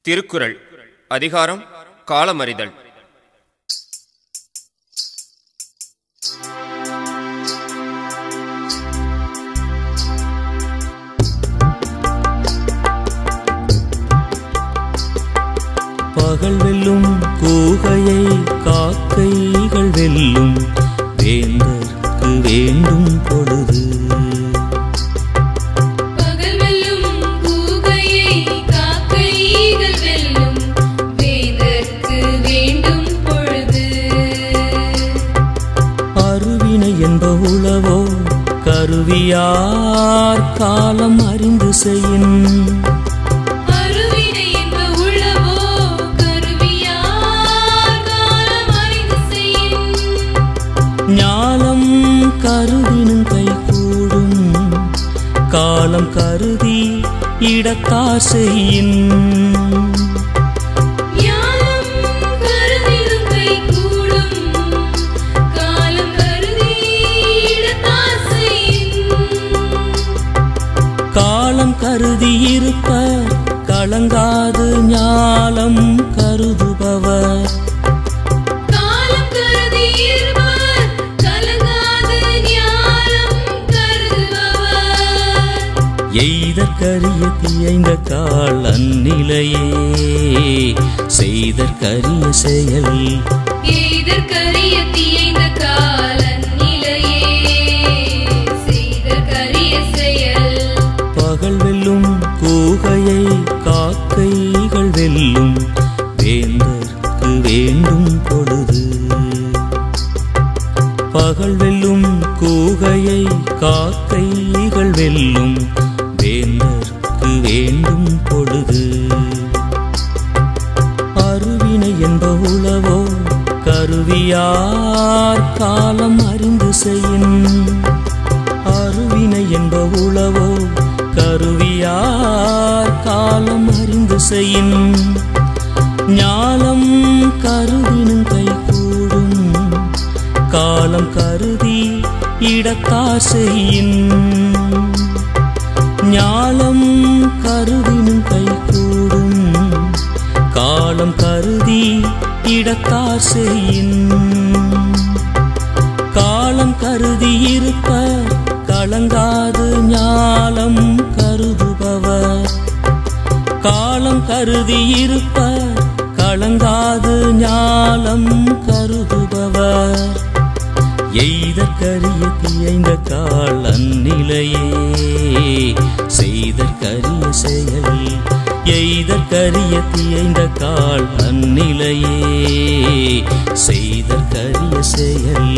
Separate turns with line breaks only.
திருக்குறள் அதிகாரம் காலமறிதல்
பகல் வெல்லும் கூகையை காக்கைகள் வெல்லும் வேந்தர்க்கு வேண்டும் பொழுது
பகல் வெல்லும் கூகையை காக்கைகள் வெல்லும் வேதற்கு வேண்டும் பொழுது
அருவினை என்ப உளவோ கருவியார் காலம் அறிந்து செய்யின்
அருவினை என்ப உளவோ கருவியார் காலம் அறிந்து செய்யின்
ஞாலம் கருதினும் கைகூடும் காலம் கருதி இடத்தார் செய்யின்
ஞானம் கருதிடும் கைகூடும் காலம் கருதி இடத்தார் செய்யின்
காலம் கருதி இருப்பர் கலங்காது ஞாலம் கருதுபவர்
காலம் கருதி இருப்பவர் கலங்காது ஞானம் கருதுபவர்
எய்தற்கரிய தீயைந்த கால் அந்நிலையே செய்தற்கரிய செயல்
எய்தற்கரிய தீயைந்த காலன் நிலையே செய்தற்கரிய செயல்
பகல் வெல்லும் கூகையை காக்கைகள் வெல்லும் வேந்தர்க்கு வேண்டும் பொழுது பகல் வெல்லும் கூகையை காக்கைகள் வெல்லும் வேந்தர்க்கு வேண்டும் பொழுது அருவினை என்ப உளவோ கருவியார் காலம் அறிந்து செய்யின் அருவினை என்ப உளவோ கருவியார் காலம் அறிந்து செய்யின் ஞாலம் கருதினும் கைகூடும் காலம் கருதி இடத்தார் செய்யின் ஞாலம் கருதினும் கைகூடும் காலம் கருதி இடத்தார் செய்யின் காலம் கருதி இருப்பர் கலங்காது ஞாலம் கருதுபவர் காலம் கருதி இருப்பர் கலங்காது ஞாலம் கருதுபவர் எய்தற்கரிய தீயைந்த கால் அந்நிலையே செய்தற்கரிய செயல் எய்தற்கரிய தீயைந்த கால் அந்நிலையே செய்தற்கரிய செயல்